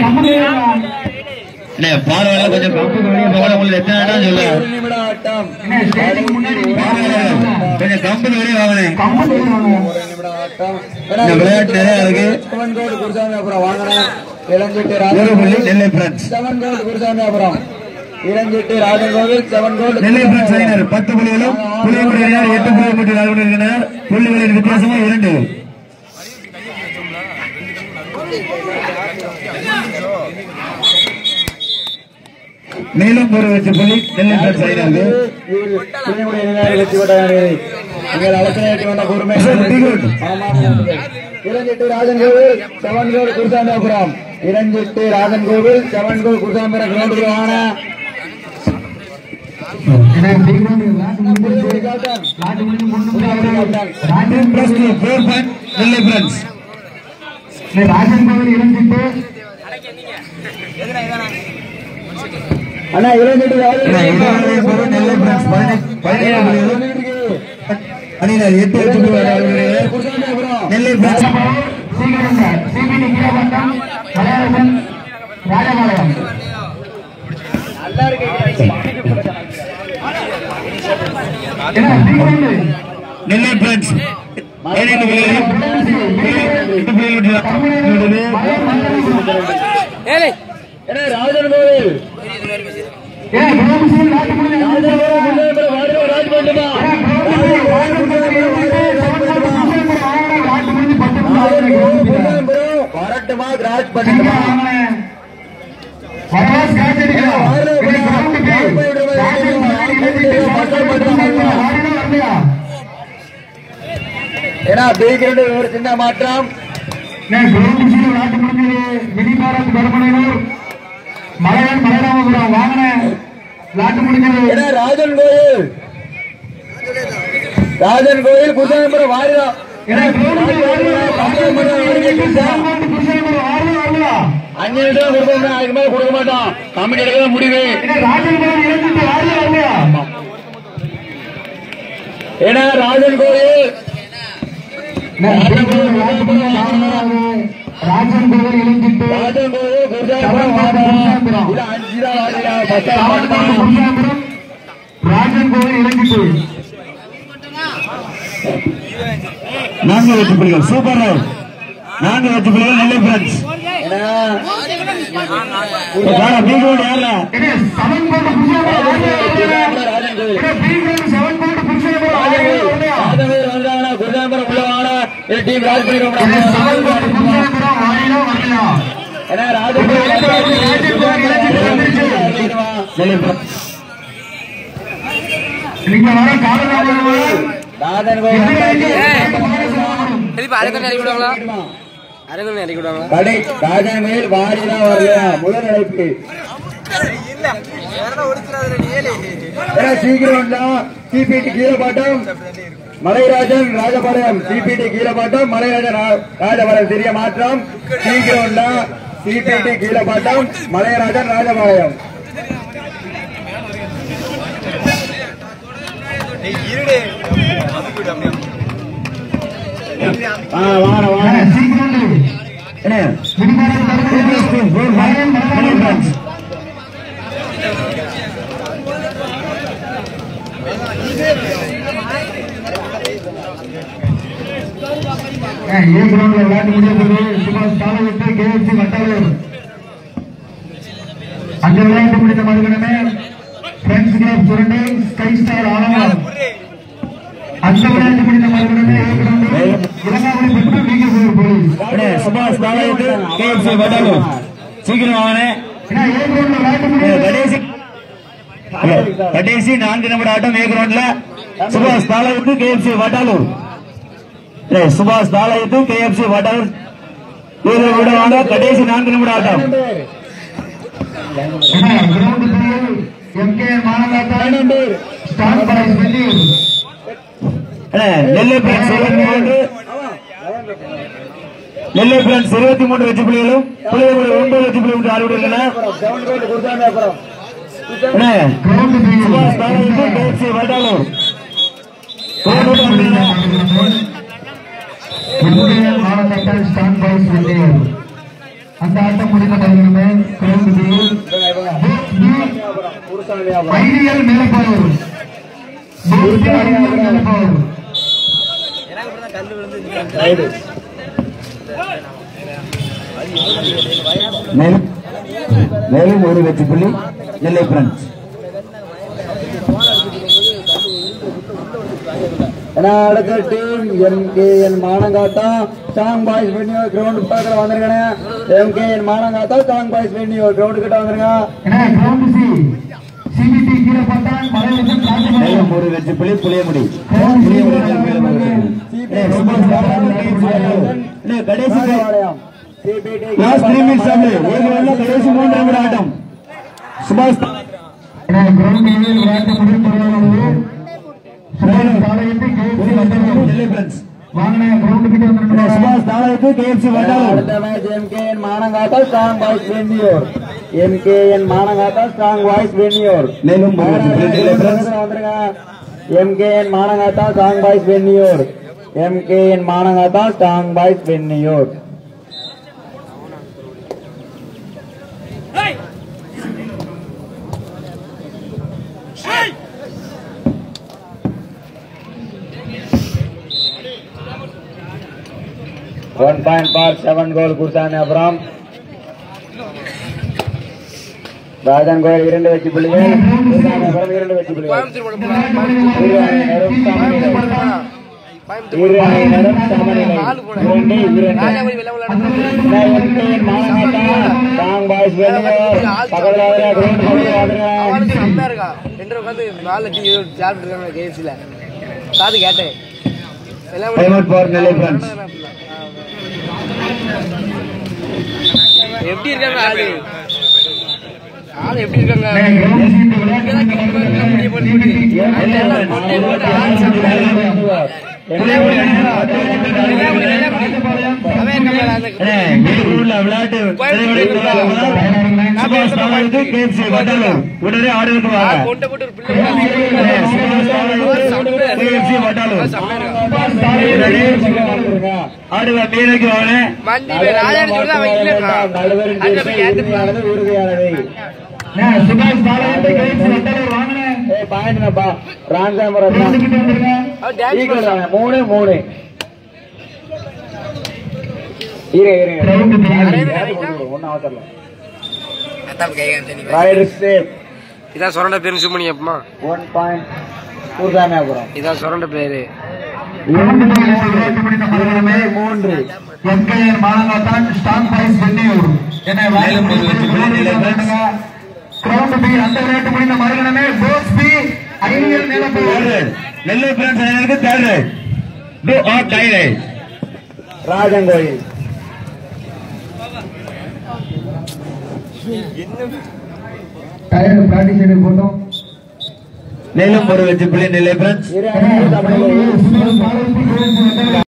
இல்ல பார்வையில கொஞ்சம் கம்புக்கு வெளியே போகல உங்களுக்கு எத்தனை இடம் சொல்ல ஒரு நிமிட ஆட்டம் கொஞ்சம் கம்புக்கு வெளியே வாங்கினேன் ஒரு நிமிட ஆட்டம் இந்த விளையாட்டு நிறைய இருக்கு செவன் கோடு குருசாமி அப்புறம் வாங்கினேன் இளஞ்சிட்டு ஒரு புள்ளி ராஜன் நெல்லை பிரான்ஸ் செவன் கோடு குருசாமி அப்புறம் இளஞ்சிட்டு ராஜன் கோவில் செவன் கோடு நெல்லை பிரான்ஸ் அணியினர் பத்து புள்ளிகளும் புளியங்குடி அணியினர் எட்டு புள்ளி மட்டும் நாலு இருக்கிறனர் புள்ளிகளின் வித்தியாசமா இரண்டு மேலும் ஒரு வெற்றி புள்ளி நெல்லை பிரான்ஸ் அணியினருக்கு வெற்றி பெற்றார்கள் நீங்கள் அலசனையாட்டி வந்த பொறுமை Very good. இளஞ்சிட்டு ராஜன் கோவில் செவன் கோடு குருசாமிபுரம் இளஞ்சிட்டு ராஜன் கோவில் செவன் கோடு குருசாமிபுரம் கிரௌண்டுக்கு வாங்க Plus two, four point, Nellai France அண்ணா இளஞ்சிட்டு இரண்டாவது பொருள் நெல்லை பிரான்ஸ் பதினெட்டு பதினேழு புள்ளிகளும் அணியினர் எட்டு வெற்றி புள்ளிகள் குருசாமிபுரம் நெல்லை பிரான்ஸ் நெல்லை பிரான்ஸ் பதினெட்டு புள்ளிகளும் எட்டு புள்ளிகள் ஏன்னா ராஜன் கோவில் ராஜன் கோவில் வாடிவா ராஜ் பண்ணுமா வரட்டுமா ராஜ் பண்ணுமா ஏன்னா பீக்கிரண்டு ஒரு சின்ன மாற்றம் மலையன் மலைராமபுரம் வாங்கின லாட்டு முடிஞ்சது ஏன்னா ராஜன் கோயில் ராஜன் கோயில் குசாம்பரம் வாரிதா அஞ்சு நிமிஷம் கொடுப்போம் அதுக்கு மேல கொடுக்க மாட்டோம் கம்பெனி எடுக்க முடிவு ஏன்னா ராஜன் கோயில் ராஜன் கோவில் இணைஞ்சிட்டு ராஜன் கோயில் குசாம்பரம் வாரிதா இல்ல அஞ்சு தான் வாரிதா பத்தாம் மாட்டோம் ராஜன் கோவில் இணைஞ்சிட்டு நான்கு வெற்றி புள்ளிகள் சூப்பர் ரவுண்ட் நான்கு வெற்றி புள்ளிகள் நெல்லை பிரான்ஸ் ஏன்னா பீகோடு யாருல செவன் கோட்டு புருஷன் ராஜன் கோயில் செவன் கோட்டு புருஷன் ராஜன் கோயில் வந்தாங்கன்னா குசாம்பரம் உள்ள வாங்க இல்ல டீம் ராஜ் செவன் கோட்டு பண்ணிடுவோம் புருஷன் வாயிலோ வரலையா ஏன்னா ராஜன் நெல்லை பிரான்ஸ் நீங்க வர காலநாதன் ராஜன் கோயில் திருப்பி அரைக்கொண்டு இறக்கி விடுவாங்களா அரைக்கொண்டு இறக்கி விடுவாங்களா கடை ராஜன் கோயில் வாரிதான் வரல முதல் அழைப்பு ஏன்னா சீக்கிரம் சிபிடி கீழப்பாட்டம் மலைராஜன் ராஜபாளையம் சிபிடி கீழப்பாட்டம் மலைராஜன் ரா- ராஜபாளையம் சிறிய மாற்றம் சீக்கிரம் சிபிடி கீழப்பாட்டம் மலைராஜன் ராஜபாளையம் ஆ, வாங்க வாங்க என்ன நெல்லை பிரான்ஸ் ஏ கிரௌண்ட்ல விளையாட்டு முடியாது சுபாஷ் தாளவிட்டு கேஎஃப்சி வட்டாளர் அந்த விளையாட்டு முடிந்த மறுகணமே friends club Surandai sky star ஆலமரம் அந்த விளையாட்டு முடிந்த மறுகணமே ஏ கிரௌண்ட் இலங்காவளி பெற்று நீங்க போலீஸ் அண்ணே, சுபாஷ் தாலாயத்து கேஎஃப்சி வட்டாளூர் சீக்கிரம் வாங்கண்ணே ஏன்னா ஏ கிரௌண்ட்ல விளையாட்டு ஏ, முடியாது கடைசி ஹலோ, கடைசி நான்கு நிமிட ஆட்டம் ஏ கிரவுண்ட்ல சுபாஷ் தாலாயத்து கேஎஃப்சி வட்டாளூர் ஏ, சுபாஷ் தாலாயத்து கேஎஃப்சி வட்டாளூர் இவரை விட வாங்க கடைசி நான்கு நிமிட ஆட்டம் கிரௌண்ட் பிரிவில் எம்கேஆர் மாநகராட்சி ஸ்டார் பாய்ஸ் வெள்ளியூர் அண்ணே, நெல்லை பிரான்ஸ் இருபத்தி மூன்று நெல்லை பிரான்ஸ் இருபத்தி மூன்று வெற்றி புள்ளிகளும் புள்ளிகள் ஒன்பது வெற்றி புள்ளி ஆடிவிடுகின்றன செவன் கோயில் கொடுத்தாங்க அப்புறம் அண்ணே, கிரௌண்ட் சுபாஷ் தாலாயத்து கேஎஃப்சி வட்டாளூர் எம்கேஆர் மாநகராட்சி ஸ்டார் பாய்ஸ் வெள்ளியூர் அந்த ஆட்டம் முடிந்த வருகிறது கிரவுண்ட் ஐடியல் மேலப்பாவூர் மேலப்பாவூர் மேலும் மேலும் ஒரு வெற்றி புள்ளி நெல்லை பிரான்ஸ் ஏன்னா அடுத்த டீம் எம்கேஎன் மானங்காட்டம் ஸ்ட்ராங் பாய்ஸ் வெண்ணியூர் கிரவுண்ட் பக்கத்தில் வந்திருக்கேன் எம்கேஎன் மானங்காட்டம் ஸ்ட்ராங் பாய்ஸ் வெண்ணியூர் கிரவுண்ட் கிட்ட வந்துருங்க ஏன்னா கிரவுண்ட் சி சிபிடி கீழே பார்த்தால் மலையரசன் காஞ்சிபுரம் மேலும் ஒரு வெற்றி புள்ளி புளியமுடி புளியமுடி மேலும் ஒரு வெற்றி. ஏய், சுபாஷ் தாராளம் கேஎஃப்சி வட்டாரம். ஏய், கடைசி Rajapalayam CBD last three minutes ஆகுது ஏழு வரல கடைசி மூன்று நிமிட ஆட்டம் சுபாஷ் ஏன்னா கிரவுண்ட் ஏழில் விளையாட்டு முடிவு பெறுவது சுபாஷ் தாளையத்தை கேஎஃப்சி வந்தவர்கள் நெல்லை பிரான்ஸ் வாங்கின கிரவுண்ட் கிட்ட ஏய், வந்துருக்காங்க சுபாஷ் தாராயத்து கேஎஃப்சி வட்டாரம் அடுத்த மேட்ச் எம்கேஎன் மானங்காட்டம் ஸ்ட்ராங் பாய்ஸ் வெண்ணியூர் எம்கேஎன் மானங்காட்டம் ஸ்ட்ராங் பாய்ஸ் வெண்ணியூர் மேலும் ஒரு வெற்றி புள்ளி நெல்லை பிரான்ஸ் வந்துருங்க எம்கேஎன் மானங்காட்டா ஸ்ட்ராங் பாய்ஸ் வெண்ணியூர் எம்கேஎன் மானங்காட்டா strong boys Venniyur one point for seven goal கொடுத்தாங்க அப்புறம் ராஜன் கோயில் இரண்டு வெற்றி புள்ளிகள் குருசாமிபுரம் இரண்டு வெற்றி புள்ளிகள் கோயம்புத்தூர் போட போலாம் இரு அணியினரும் சமநிலை நாலு போட இரண்டு இரண்டு ராஜாபுரி வெள்ள விளையாடுறது எம்கேஎன் மானங்காட்டா ஸ்ட்ராங் பாய்ஸ் வெண்ணியூர் பக்கத்தில் வர கிரவுண்ட் பக்கத்தில் வந்துருங்க அவனுக்கு கம்மியா இருக்கா ரெண்டு உட்காந்து நாலு லட்சம் இருபது சார்ட் இருக்காங்க கேஎஃப்சில காது கேட்டேன் எல்லாம் Time out for Nellai France எப்படி இருக்காங்க ஆளு ஆளு எப்படி இருக்காங்க கிரவுண்ட் சி இந்த விளையாட்டு ஏய், வீட்டுக்குள்ள விளையாட்டு சுபாஷ் தாராயத்து கேஎஃப்சி வட்டாரம் உடனே ஆடுறதுக்கு வாங்க கொண்ட போட்டு ஒரு பிள்ளை ஏய், சுபாஷ் தாராயத்து கேஎஃப்சி வட்டாரம் ஆடுவ மீனுக்கு வாங்க மண்டி ராஜான்னு சொல்லி அவன் இல்லைன்னா அங்க போய் கேட்டு உறுதியானது சுபாஷ் தாளையத்தை கேஎஃப்சி வந்தவர் வாங்கின ஏய் பாயிண்ட்ப்பா ராம்சாமரம் கிரவுண்ட் கிட்ட வந்துருங்க அவன் டான்ஸ் ஈக்குவல் தாங்க மூணு மூணு இருங்க இருங்க கிரவுண்ட் த்ரீ ஒன்னும் அவசரம் ரைடர் ஸ்டேப் இதான் சொரண்ட பேரு சுமணி அப்பமா ஒன் பாயிண்ட் கூர்தாமே அப்புறம் இதான் சொரண்ட பேரு கிரவுண்ட் த்ரீயில் விளையாட்டு முடிந்த மறுநாளே மூன்று எம்கேஎன் மானங்காத்தான் ஸ்டாங் பாய்ஸ் வெண்ணியூர் என மேலும் ஒரு வெற்றி புள்ளி நிலை பிரான்ஸ். கிரவுண்ட் பி அந்த விளையாட்டு முடிந்த மறுகணமே போஸ் பி ஐடியல் நிலப்பூர் நெல்லை பிரான்ஸ் அணியினருக்கு third right two R tie right ராஜங்கோயில் டயர் பிராக்டிஸ் செய்து போட்டோம் மேலும் ஒரு வெற்றி புள்ளி நெல்லை பிரான்ஸ் இரு அணியினரும் சமநிலை.